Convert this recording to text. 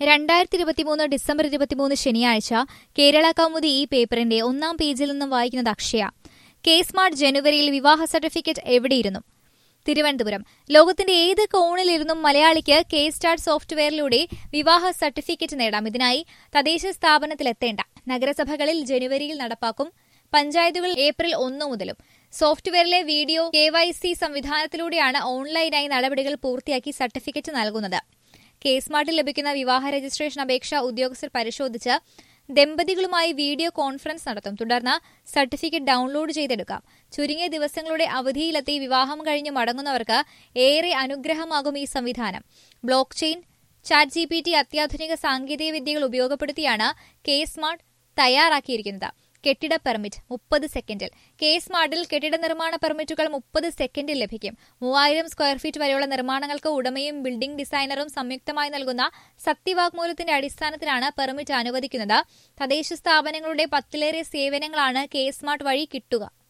രണ്ടായിരത്തി ഇരുപത്തിമൂന്ന് ഡിസംബർ ഇരുപത്തിമൂന്ന് ശനിയാഴ്ച കേരള കൗമുദി ഈ പേപ്പറിന്റെ ഒന്നാം പേജിൽ നിന്നും വായിക്കുന്നത് അക്ഷയ കെ സ്മാർട്ട് ജനുവരിയിൽ വിവാഹ സർട്ടിഫിക്കറ്റ് എവിടെയിരുന്നു തിരുവനന്തപുരം ലോകത്തിന്റെ ഏത് കോണിലിരുന്നും മലയാളിക്ക് കെ സ്റ്റാർട്ട് സോഫ്റ്റ്വെയറിലൂടെ വിവാഹ സർട്ടിഫിക്കറ്റ് നേടാം ഇതിനായി തദ്ദേശ സ്ഥാപനത്തിലെത്തേണ്ട നഗരസഭകളിൽ ജനുവരിയിൽ നടപ്പാക്കും പഞ്ചായത്തുകൾ ഏപ്രിൽ ഒന്ന് മുതലും സോഫ്റ്റ്വെയറിലെ വീഡിയോ കെ വൈ സി സംവിധാനത്തിലൂടെയാണ് ഓൺലൈനായി നടപടികൾ പൂർത്തിയാക്കി സർട്ടിഫിക്കറ്റ് നൽകുന്നത് കെ സ്മാർട്ടിൽ ലഭിക്കുന്ന വിവാഹ രജിസ്ട്രേഷൻ അപേക്ഷ ഉദ്യോഗസ്ഥർ പരിശോധിച്ച് ദമ്പതികളുമായി വീഡിയോ കോൺഫറൻസ് നടത്തും തുടർന്ന് സർട്ടിഫിക്കറ്റ് ഡൗൺലോഡ് ചെയ്തെടുക്കാം ചുരുങ്ങിയ ദിവസങ്ങളുടെ അവധിയിലെത്തി വിവാഹം കഴിഞ്ഞ് മടങ്ങുന്നവർക്ക് ഏറെ അനുഗ്രഹമാകും ഈ സംവിധാനം blockchain chat G P T അത്യാധുനിക സാങ്കേതിക വിദ്യകൾ ഉപയോഗപ്പെടുത്തിയാണ് കെ സ്മാർട്ട് തയ്യാറാക്കിയിരിക്കുന്നത് കെട്ടിട പെർമിറ്റ് മുപ്പത് സെക്കൻഡിൽ കെ സ്മാർട്ടിൽ കെട്ടിട നിർമ്മാണ പെർമിറ്റുകൾ മുപ്പത് സെക്കൻഡിൽ ലഭിക്കും മൂവായിരം സ്ക്വയർ ഫീറ്റ് വരെയുള്ള നിർമ്മാണങ്ങൾക്ക് ഉടമയും ബിൽഡിംഗ് ഡിസൈനറും സംയുക്തമായി നൽകുന്ന സത്യവാങ്മൂലത്തിന്റെ അടിസ്ഥാനത്തിലാണ് പെർമിറ്റ് അനുവദിക്കുന്നത് തദ്ദേശ സ്ഥാപനങ്ങളുടെ പത്തിലേറെ സേവനങ്ങളാണ് കെ സ്മാർട്ട് വഴി കിട്ടുക